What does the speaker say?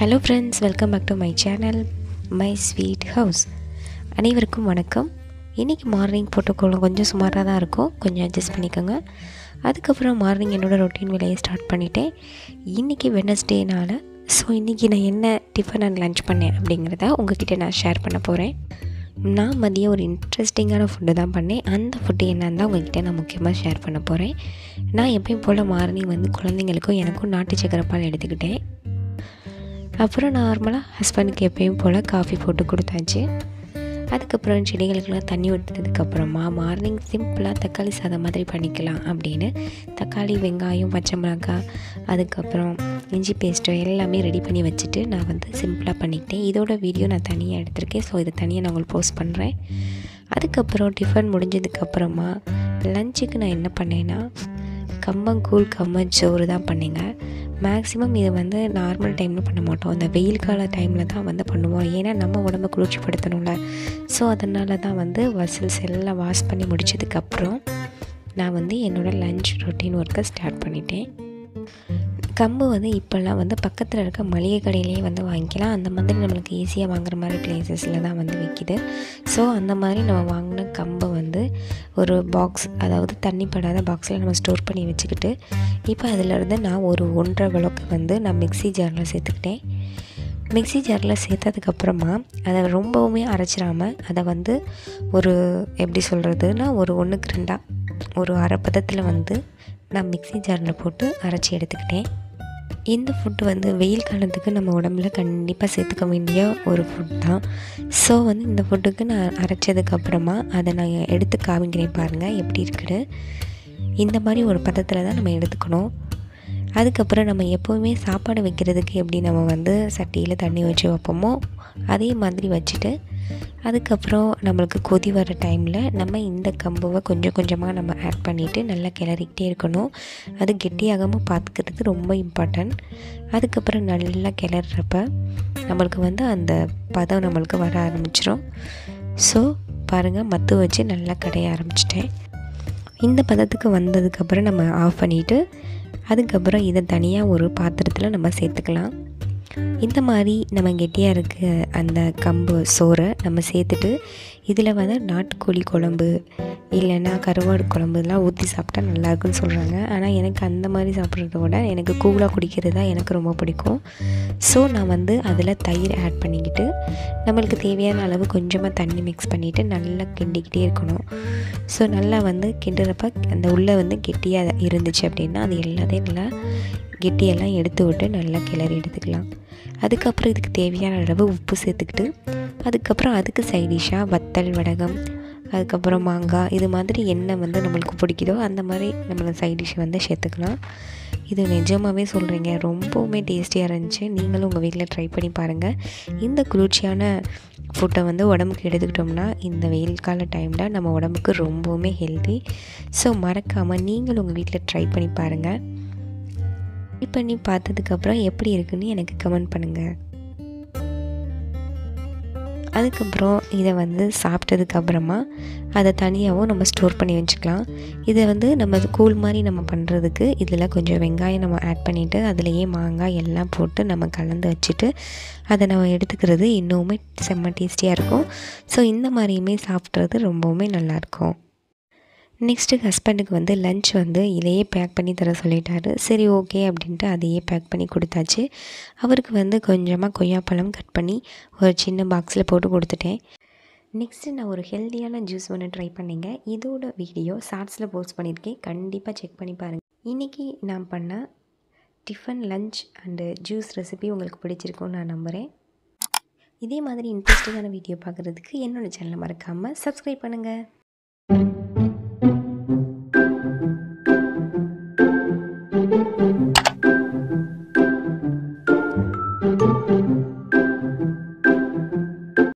hello friends welcome back to my channel my sweet house அனைவருக்கும் வணக்கம் இன்றைக்கி morning போட்டோக்கோலம் கொஞ்சம் சுமாராக தான் இருக்கும் கொஞ்சம் அட்ஜஸ்ட் பண்ணிக்கோங்க அதுக்கப்புறம் மார்னிங் என்னோடய ரொட்டீன் வேலையை ஸ்டார்ட் பண்ணிட்டேன் இன்றைக்கி வெனஸ்டேனால் ஸோ இன்றைக்கி நான் என்ன டிஃபன் அண்ட் லன்ச் பண்ணேன் அப்படிங்கிறத உங்ககிட்ட நான் ஷேர் பண்ண போகிறேன் நான் மதியம் ஒரு இன்ட்ரெஸ்டிங்கான ஃபுட்டு தான் பண்ணேன் அந்த ஃபுட்டு என்னன்னு தான் உங்ககிட்ட நான் முக்கியமாக ஷேர் பண்ண போகிறேன் நான் எப்பயும் போல் மார்னிங் வந்து குழந்தைங்களுக்கும் எனக்கும் நாட்டு சக்கரை பால் எடுத்துக்கிட்டேன் அப்புறம் நார்மலாக ஹஸ்பண்டுக்கு எப்பயும் போல் காஃபி போட்டு கொடுத்தாச்சு அதுக்கப்புறம் செடிகளுக்கெல்லாம் தண்ணி ஊற்றுனதுக்கப்புறமா மார்னிங் சிம்பிளாக தக்காளி சாதம் மாதிரி பண்ணிக்கலாம் அப்படின்னு தக்காளி வெங்காயம் பச்சை மிளகாய் அதுக்கப்புறம் இஞ்சி பேஸ்ட்டு எல்லாமே ரெடி பண்ணி வச்சுட்டு நான் வந்து சிம்பிளாக பண்ணிக்கிட்டேன் இதோட வீடியோ நான் தனியாக எடுத்திருக்கேன் ஸோ இதை தனியாக நான் உங்களுக்கு போஸ்ட் பண்ணுறேன் அதுக்கப்புறம் டிஃபன் முடிஞ்சதுக்கப்புறமா லஞ்சுக்கு நான் என்ன பண்ணேன்னா கம்மங்கூழ் கம்மஞ்சோறு தான் பண்ணேங்க மேக்ஸிமம் இதை வந்து நார்மல் டைமில் பண்ண மாட்டோம் அந்த வெயில் கால டைமில் தான் வந்து பண்ணுவோம் ஏன்னா நம்ம உடம்ப குளிர்ச்சிப்படுத்தணும்ல ஸோ அதனால தான் வந்து வசல்ஸ் எல்லாம் வாஷ் பண்ணி முடிச்சதுக்கப்புறம் நான் வந்து என்னோடய லஞ்ச் ரொட்டீன் ஒர்க்கை ஸ்டார்ட் பண்ணிட்டேன் கம்பு வந்து இப்போல்லாம் வந்து பக்கத்தில் இருக்க மளிகை கடையிலேயே வந்து வாங்கிக்கலாம் அந்த மாதிரி நம்மளுக்கு ஈஸியாக வாங்குற மாதிரி பிளேசஸில் தான் வந்து விற்கிது ஸோ அந்த மாதிரி நம்ம வாங்கின கம்பை வந்து ஒரு பாக்ஸ் அதாவது தண்ணி படாத பாக்ஸில் நம்ம ஸ்டோர் பண்ணி வச்சுக்கிட்டு இப்போ அதிலிருந்து நான் ஒரு ஒன்றரை விளக்கு வந்து நான் மிக்ஸி ஜாரில் சேர்த்துக்கிட்டேன் மிக்ஸி ஜாரில் சேர்த்ததுக்கப்புறமா அதை ரொம்பவுமே அரைச்சிடாமல் அதை வந்து ஒரு எப்படி சொல்கிறதுனா ஒரு ஒன்றுக்கு ரெண்டாக ஒரு அரை பதத்தில் வந்து நான் மிக்ஸி ஜாரில் போட்டு அரைச்சி எடுத்துக்கிட்டேன் இந்த ஃபுட்டு வந்து வெயில் காலத்துக்கு நம்ம உடம்புல கண்டிப்பாக சேர்த்துக்க வேண்டிய ஒரு ஃபுட் தான் ஸோ வந்து இந்த ஃபுட்டுக்கு நான் அரைச்சதுக்கப்புறமா அதை நான் எடுத்து காமிக்கிறேன் பாருங்கள் எப்படி இருக்குது இந்த மாதிரி ஒரு பதத்தில் தான் நம்ம எடுத்துக்கணும் அதுக்கப்புறம் நம்ம எப்போவுமே சாப்பாடு வைக்கிறதுக்கு எப்படி நம்ம வந்து சட்டியில் தண்ணி வச்சு வைப்போமோ அதே மாதிரி வச்சுட்டு அதுக்கப்புறம் நம்மளுக்கு கொதி வர டைமில் நம்ம இந்த கம்புவை கொஞ்சம் கொஞ்சமாக நம்ம ஆட் பண்ணிவிட்டு நல்லா கிளறிக்கிட்டே இருக்கணும் அது கெட்டியாகாமல் பார்த்துக்கிறது ரொம்ப இம்பார்ட்டன்ட் அதுக்கப்புறம் நல்லா கிளறப்ப நம்மளுக்கு வந்து அந்த பதம் நம்மளுக்கு வர ஆரம்பிச்சிடும் ஸோ பாருங்கள் மத்து வச்சு நல்லா கடைய ஆரம்பிச்சிட்டேன் இந்த பதத்துக்கு வந்ததுக்கப்புறம் நம்ம ஆஃப் பண்ணிவிட்டு அதுக்கப்புறம் இதை தனியாக ஒரு பாத்திரத்தில் நம்ம சேர்த்துக்கலாம் இந்த மாதிரி நம்ம கெட்டியாக இருக்க அந்த கம்பு சோறை நம்ம சேர்த்துட்டு இதில் வந்து நாட்டுக்கோழி குழம்பு இல்லைன்னா கருவாடு குழம்பு இதெல்லாம் ஊற்றி சாப்பிட்டா நல்லாயிருக்குன்னு சொல்கிறாங்க ஆனால் எனக்கு அந்த மாதிரி சாப்பிட்றத விட எனக்கு கூலாக குடிக்கிறது தான் எனக்கு ரொம்ப பிடிக்கும் ஸோ நான் வந்து அதில் தயிர் ஆட் பண்ணிக்கிட்டு நம்மளுக்கு தேவையான அளவு கொஞ்சமாக தண்ணி மிக்ஸ் பண்ணிவிட்டு நல்லா கிண்டிக்கிட்டே இருக்கணும் ஸோ நல்லா வந்து கிண்டுறப்ப அந்த உள்ளே வந்து கெட்டியாக இருந்துச்சு அப்படின்னா அது எல்லாத்தையும் நல்லா கெட்டியெல்லாம் எடுத்து விட்டு நல்லா கிளறி எடுத்துக்கலாம் அதுக்கப்புறம் இதுக்கு தேவையான அளவு உப்பு சேர்த்துக்கிட்டு அதுக்கப்புறம் அதுக்கு சைடிஷாக வத்தல் வடகம் அதுக்கப்புறம் மாங்காய் இது மாதிரி என்ன வந்து நம்மளுக்கு பிடிக்குதோ அந்த மாதிரி நம்மளை சைடிஷ் வந்து சேர்த்துக்கலாம் இது நிஜமாகவே சொல்கிறீங்க ரொம்பவுமே டேஸ்டியாக இருந்துச்சு நீங்களும் உங்கள் வீட்டில் ட்ரை பண்ணி பாருங்கள் இந்த குளிர்ச்சியான ஃபுட்டை வந்து உடம்புக்கு எடுத்துக்கிட்டோம்னா இந்த வெயில் கால டைமில் நம்ம உடம்புக்கு ரொம்பவுமே ஹெல்தி ஸோ மறக்காமல் நீங்களும் உங்கள் வீட்டில் ட்ரை பண்ணி பாருங்கள் ட்ரை பண்ணி பார்த்ததுக்கப்புறம் எப்படி இருக்குன்னு எனக்கு கமெண்ட் பண்ணுங்கள் அதுக்கப்புறம் இதை வந்து சாப்பிட்டதுக்கப்புறமா அதை தனியாகவும் நம்ம ஸ்டோர் பண்ணி வச்சுக்கலாம் இதை வந்து நம்ம கூழ் மாதிரி நம்ம பண்ணுறதுக்கு இதில் கொஞ்சம் வெங்காயம் நம்ம ஆட் பண்ணிவிட்டு அதுலேயே மாங்காய் எல்லாம் போட்டு நம்ம கலந்து வச்சுட்டு அதை நம்ம எடுத்துக்கிறது இன்னுமே செம்ம டேஸ்டியாக இருக்கும் ஸோ இந்த மாதிரியுமே சாப்பிட்றது ரொம்பவுமே நல்லாயிருக்கும் நெக்ஸ்ட்டு ஹஸ்பண்டுக்கு வந்து லஞ்ச் வந்து இதையே பேக் பண்ணி தர சொல்லிட்டாரு சரி ஓகே அப்படின்ட்டு அதையே பேக் பண்ணி கொடுத்தாச்சு அவருக்கு வந்து கொஞ்சமாக கொய்யாப்பழம் கட் பண்ணி ஒரு சின்ன பாக்ஸில் போட்டு கொடுத்துட்டேன் நெக்ஸ்ட்டு நான் ஒரு ஹெல்த்தியான ஜூஸ் ஒன்று ட்ரை பண்ணிங்க இதோட வீடியோ ஷார்ட்ஸில் போஸ்ட் பண்ணியிருக்கேன் கண்டிப்பாக செக் பண்ணி பாருங்கள் இன்றைக்கி நான் பண்ண tiffin lunch and juice recipe உங்களுக்கு பிடிச்சிருக்கும்னு நான் நம்புகிறேன் இதே மாதிரி இன்ட்ரெஸ்டிங்கான வீடியோ பார்க்குறதுக்கு என்னோடய சேனலை மறக்காமல் சப்ஸ்கிரைப் பண்ணுங்கள்